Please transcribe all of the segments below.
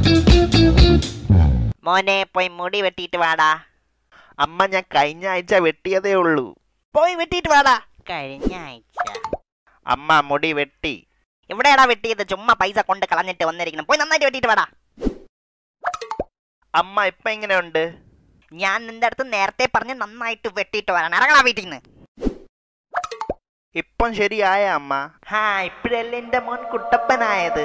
മോനെ പോയി മുടി വെട്ടിയിട്ട് വാടാ അമ്മ ഞാൻ കഴിഞ്ഞ ആഴ്ച വെട്ടിയതേ ഉള്ളൂ പോയി വെട്ടിയിട്ട് വാടാ കഴിഞ്ഞ ആഴ്ച അമ്മ മുടി വെട്ടി എവിടെയാടാ വെട്ടിയത് ചുമ്മാ പൈസ കൊണ്ട് കളഞ്ഞിട്ട് വന്നിരിക്കണം പോയി നന്നായിട്ട് വെട്ടിയിട്ട് വാടാ അമ്മ ഇപ്പൊ എങ്ങനെയുണ്ട് ഞാൻ നിന്റെ അടുത്ത് നേരത്തെ പറഞ്ഞ് നന്നായിട്ട് വെട്ടിയിട്ട് വരാൻ ഇറങ്ങണ വീട്ടിൽ നിന്ന് ഇപ്പം ശരിയായ അമ്മ ഹാ ഇപ്പഴല്ലേ എന്റെ മോൻ കുട്ടപ്പനായത്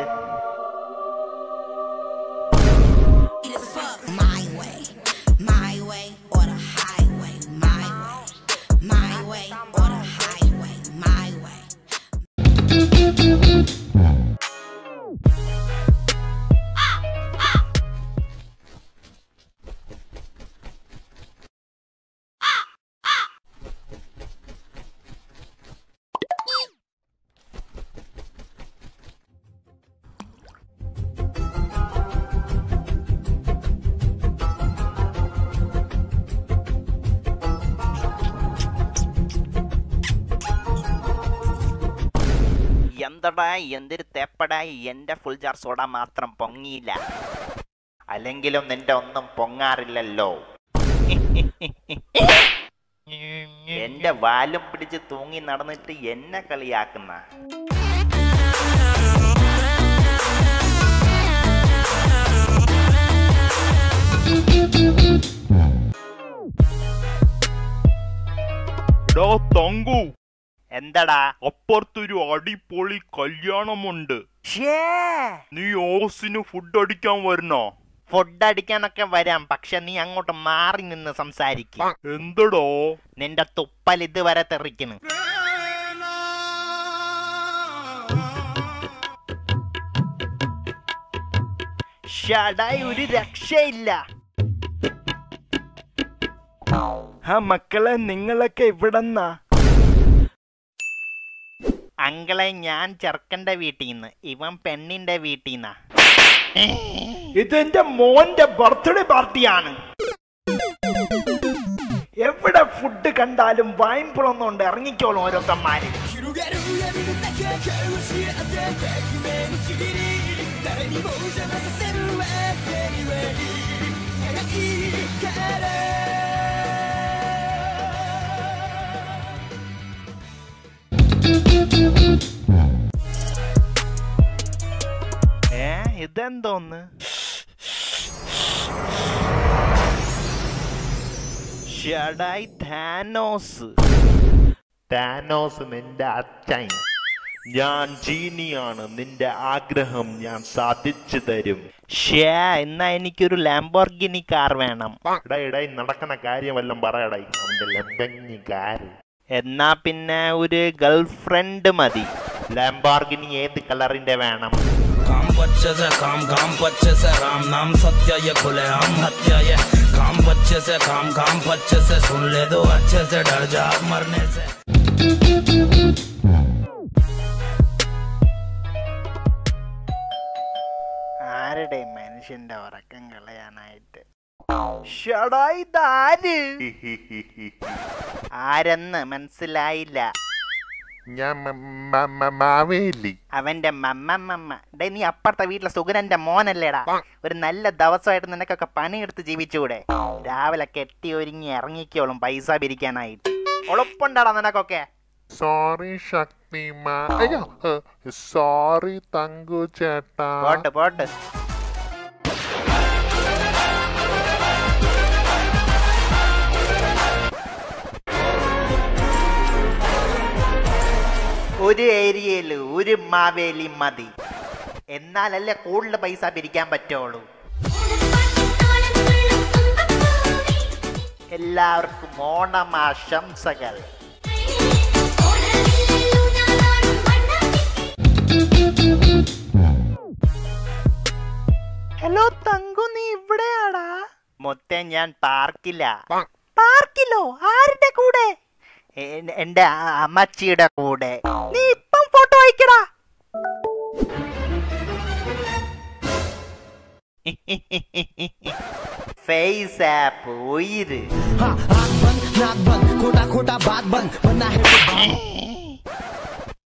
My way, my way, or the highway, my way, my way, or the highway, my way. എന്തടാ എന്തൊരു തേപ്പടായി എന്റെ ഫുൾ ജാർ സോഡ മാത്രം പൊങ്ങിയില്ല അല്ലെങ്കിലും നിന്റെ ഒന്നും പൊങ്ങാറില്ലല്ലോ എന്റെ വാലും പിടിച്ച് തൂങ്ങി നടന്നിട്ട് എന്നെ കളിയാക്കുന്ന എടാ തങ്കു എന്തടാ അപ്പുറത്തൊരു അടിപൊളി കല്യാണമുണ്ട് ഷേ നീ ഓസിന് ഫുഡ് അടിക്കാൻ വരണോ ഫുഡ് അടിക്കാനൊക്കെ വരാം പക്ഷെ നീ അങ്ങോട്ട് മാറി നിന്ന് സംസാരിക്കും എന്തടോ നിന്റെ തുപ്പൽ ഇതുവരെ തെറിക്കുന്നു ഷടായി ഒരു രക്ഷയില്ല ആ മക്കളെ നിങ്ങളൊക്കെ ഇവിടെന്നാ അങ്കളെ ഞാൻ ചെറുക്കന്റെ വീട്ടിൽ നിന്ന് ഇവൻ പെണ്ണിന്റെ വീട്ടിൽ നിന്നാ ഇതെന്റെ മോന്റെ ബർത്ത്ഡേ പാർട്ടിയാണ് എവിടെ ഫുഡ് കണ്ടാലും വായ്പുളന്നുകൊണ്ട് ഇറങ്ങിക്കോളും ഓരോരുത്തന്മാര് ഏ ഇതെന്തോന്ന് ഷടായി ധാനോസ് താനോസ് നിന്റെ അച്ഛൻ ഞാൻ ജീനിയാണ് നിന്റെ ആഗ്രഹം ഞാൻ സാധിച്ചു തരും ഷേ എന്നാ എനിക്കൊരു ലാംബോർഗിനി കാർ വേണം എടാ എടാ നടക്കുന്ന കാര്യം വല്ലതും പറയടായി അവന്റെ ലംബങ്ങി കാര് എന്നാ പിന്നെ ഒരു ഗേൾ ഫ്രണ്ട് മതി ലാംബോർഗിനി ഏത് കളറിന്റെ വേണം काम बच्चे से काम काम बच्चे से राम नाम सत्य ये खुले हम हत्या ये काम बच्चे से काम काम बच्चे से सुन ले दो अच्छे से डर जा मरने से ആരുടെ മനുഷ്യന്റെ ഉറക്കം കളയാനായിട്ട് ഷടായി ഇതാര് ആരെന്ന് മനസ്സിലായില്ല ഞാൻ മ- മ- മ- മാവേലി അവന്റെ മമ്മ മമ്മ ഡേ നീ അപ്പുറത്തെ വീട്ടിലെ സുഗരന്റെ മോനല്ലേടാ ഒരു നല്ല ദിവസമായിട്ട് നിനക്കൊക്കെ പണിയെടുത്ത് ജീവിച്ചൂടെ രാവിലെ കെട്ടി ഒരുങ്ങി ഇറങ്ങിക്കോളും പൈസ പിരിക്കാനായിട്ട് ഉളപ്പുണ്ടാടാ നിനക്കൊക്കെ സോറി ശക്തിമാ അയ്യോ സോറി തങ്കു ചേട്ടാ പോട്ട് പോട്ട് ഒരു ഏരിയയിൽ ഒരു മാവേലി മതി എന്നാലല്ലേ കൂടുതൽ പൈസ പിരിക്കാൻ പറ്റുള്ളൂ എല്ലാവർക്കും ഓണമാശംസകൾ ഹലോ തങ്കു നീ ഇവിടെയാടാ മൊത്തം ഞാൻ പാർക്കില്ല പാർക്കിലോ ആരുടെ കൂടെ എ- എന്റെ അ- അമ്മച്ചിയുടെ കൂടെ നീ ഇപ്പം ഫോട്ടോ അയക്കടാ ഫേസ് ആപ്പ് ഉയിര്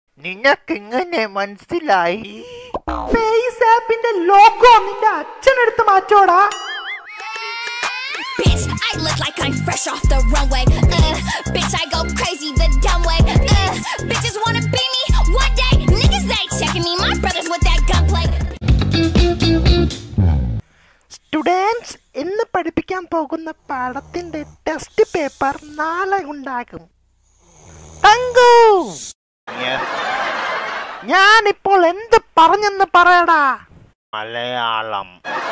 നിനക്ക് ഇങ്ങനെ മനസ്സിലായി ഫേസ് ആപ്പിന്റെ ലോഗോ നിന്റെ അച്ഛനെടുത്ത് മാറ്റോടാ Bitch, I look like I'm fresh off the runway. Uh, bitch, I go crazy the dumb way. Uh, bitches wanna be me one day. Niggas ain't checking me. My brothers with that gunplay. Students ഇന്ന് പഠിപ്പിക്കാൻ പോകുന്ന പാഠത്തിന്റെ test paper നാളെ ഉണ്ടാകും തങ്കു ഞാനിപ്പോൾ എന്ത് പറഞ്ഞെന്ന് പറയടാ മലയാളം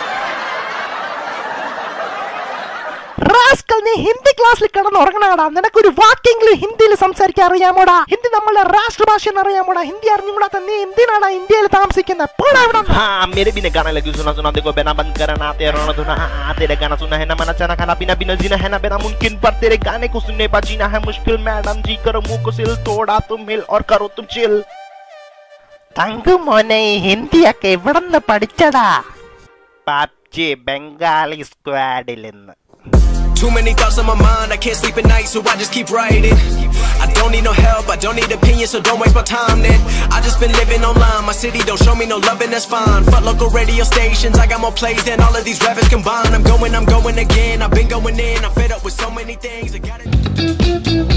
റാസ്കൽ നീ ഹിന്ദി ക്ലാസ്സിൽ കിടന്ന് ഉറങ്ങണാടാ നിനക്കൊരു വാക്കെങ്കിലും ഹിന്ദിയിൽ സംസാരിക്കാൻ അറിയാമോടാ ഹിന്ദി നമ്മളെ രാഷ്ട്രഭാഷ അറിയാമോടാ ഹിന്ദി അറിഞ്ഞുകൂടാത്ത നീ എന്തിനാടാ ഇന്ത്യയിൽ താമസിക്കുന്നത് പോടാ ഇവിടെ हाँ मेरे भी ने गाना लगी सुना सुना देखो बिना बंद करना तेरा रोना धुना हाँ तेरे गाना सुना है ना मना चना खाना पीना बिना जीना है ना बिना मुमकिन पर तेरे गाने को सुनने पर जीना है मुश्किल मैडम जी करो मुंह को सिल तोड़ा तुम मिल और करो तुम चिल തങ്കു മോനെ ഈ ഹിന്ദിയൊക്കെ എവിടെന്ന് പഠിച്ചടാ പബ്ജി ബംഗാളി സ്ക്വാഡിൽ നിന്ന് Too many thoughts on my mind, I can't sleep at night, so I just keep writing. I don't need no help, I don't need opinions, so don't waste my time then. I just been living online, my city don't show me no love, and that's fine. Fuck local radio stations, I got more plays than all of these rappers combined. I'm going, I'm going again, I've been going in, I'm fed up with so many things. I gotta.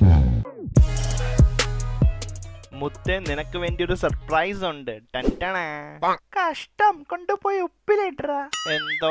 മുത്തേ നിനക്ക് വേണ്ടി ഒരു surprise ഉണ്ട് ടൻടണ കഷ്ടം കൊണ്ടുപോയി ഉപ്പിലിട്ടാ എന്തോ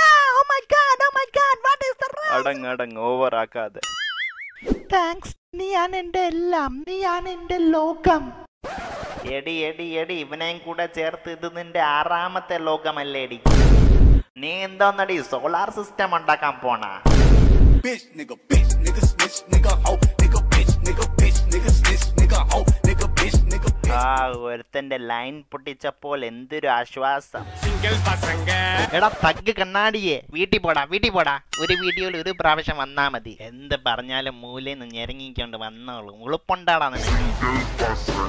അടങ്ങ് അടങ്ങ് over ആക്കാതെ thanks നീയാണ് എന്റെ എല്ലാം നീയാണ് എന്റെ ലോകം എടി എടി എടി ഇവനെയും കൂടെ ചേർത്ത് ഇത് നിന്റെ ആറാമത്തെ ലോകമല്ലേടി നീ എന്തോന്നടി സോളാർ സിസ്റ്റം ഉണ്ടാക്കാൻ പോണ Bitch, nigga, bitch, nigga, snitch, nigga, hoe, nigga, bitch, nigga, bitch, nigga, snitch, nigga, hoe, nigga, bitch, nigga, bitch. ആ ഒരുത്തന്റെ ലൈൻ പൊട്ടിച്ചപ്പോൾ എന്തൊരു ആശ്വാസം എടാ തഗ് കണ്ണാടിയെ വീട്ടിൽ പോടാ വീട്ടിൽ പോടാ ഒരു വീഡിയോയിൽ ഒരു പ്രാവശ്യം വന്നാ മതി എന്ത് പറഞ്ഞാലും മൂലയിൽ നിന്ന് ഞെരങ്ങിക്കൊണ്ട് വന്നോളൂ ഉളുപ്പുണ്ടാടാ നിനക്ക്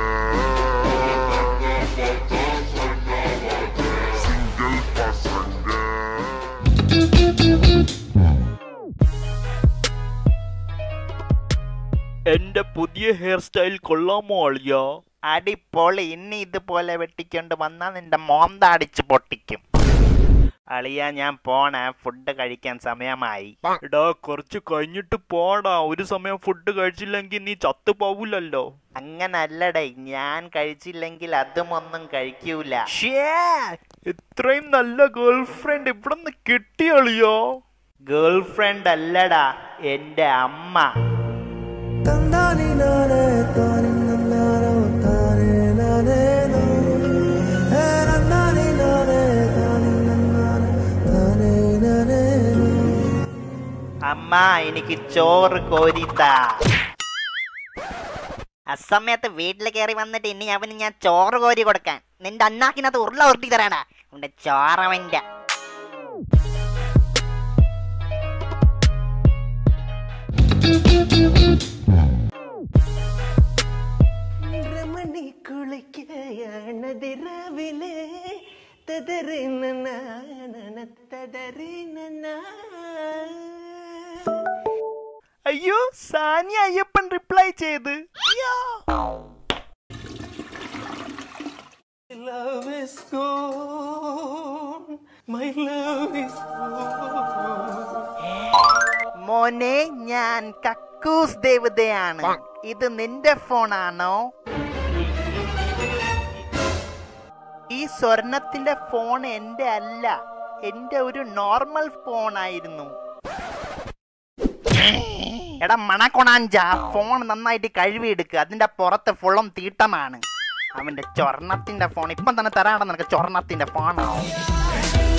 എന്റെ പുതിയ ഹെയർ സ്റ്റൈൽ കൊള്ളാമോ അളിയോ അടിപൊളി ഇനി ഇതുപോലെ വെട്ടിക്കൊണ്ട് വന്നാ നിന്റെ മോന്ത അടിച്ച് പൊട്ടിക്കും അളിയ ഞാൻ പോണ ഫുഡ് കഴിക്കാൻ സമയമായി എടാ കുറച്ച് കഴിഞ്ഞിട്ട് പോടാ ഒരു സമയം ഫുഡ് കഴിച്ചില്ലെങ്കിൽ നീ ചത്തു പോവില്ലല്ലോ അങ്ങനല്ലടേ ഞാൻ കഴിച്ചില്ലെങ്കിൽ അതും ഒന്നും കഴിക്കൂല ഇത്രയും നല്ല ഗേൾ ഫ്രണ്ട് ഇവിടെ നിന്ന് കിട്ടിയളിയോ ഗേൾ ഫ്രണ്ട് അല്ലടാ എന്റെ അമ്മ അമ്മ എനിക്ക് ചോറ് കോരിത്താ അസമയത്ത് വീട്ടിൽ കയറി വന്നിട്ട് ഇനി അവന് ഞാൻ ചോറ് കോരി കൊടുക്കാൻ നിന്റെ അണ്ണാക്കിനകത്ത് ഉരുള ഉരുട്ടി തരാടാ അവന്റെ ചോറവന്റെ രമണി കുളിക്കയാണത് രാവിലെ തതറിന തതറിന അയ്യോ സാനി അയ്യപ്പൻ റിപ്ലൈ ചെയ്ത് അയ്യോ love is gone. My love is മോനെ ഞാൻ കക്കൂസ് ദേവതയാണ് ഇത് നിന്റെ ഫോണാണോ ഈ സ്വർണത്തിന്റെ ഫോൺ എന്റെ അല്ല എന്റെ ഒരു നോർമൽ ഫോണായിരുന്നു എടാ മണക്കൊണാഞ്ച ഫോൺ നന്നായിട്ട് കഴുകിയെടുക്കുക അതിന്റെ പുറത്ത് ഫുള്ളും തീട്ടമാണ് അവന്റെ ചൊർണത്തിന്റെ ഫോൺ ഇപ്പം തന്നെ തരാടാ നിനക്ക് ചൊർണത്തിന്റെ ഫോൺ